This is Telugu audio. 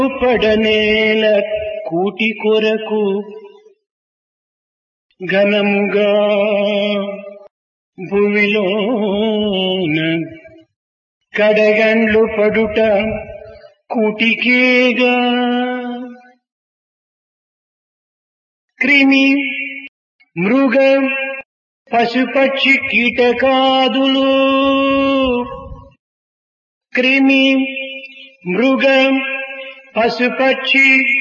పడనేల కూటి కొరకు ఘనముగా భువిలోన కడగండ్లు పడుట కూటికేగా క్రిమి మృగ పశుపక్షి కీటకాదులు క్రిమి మృగ పశుపక్షి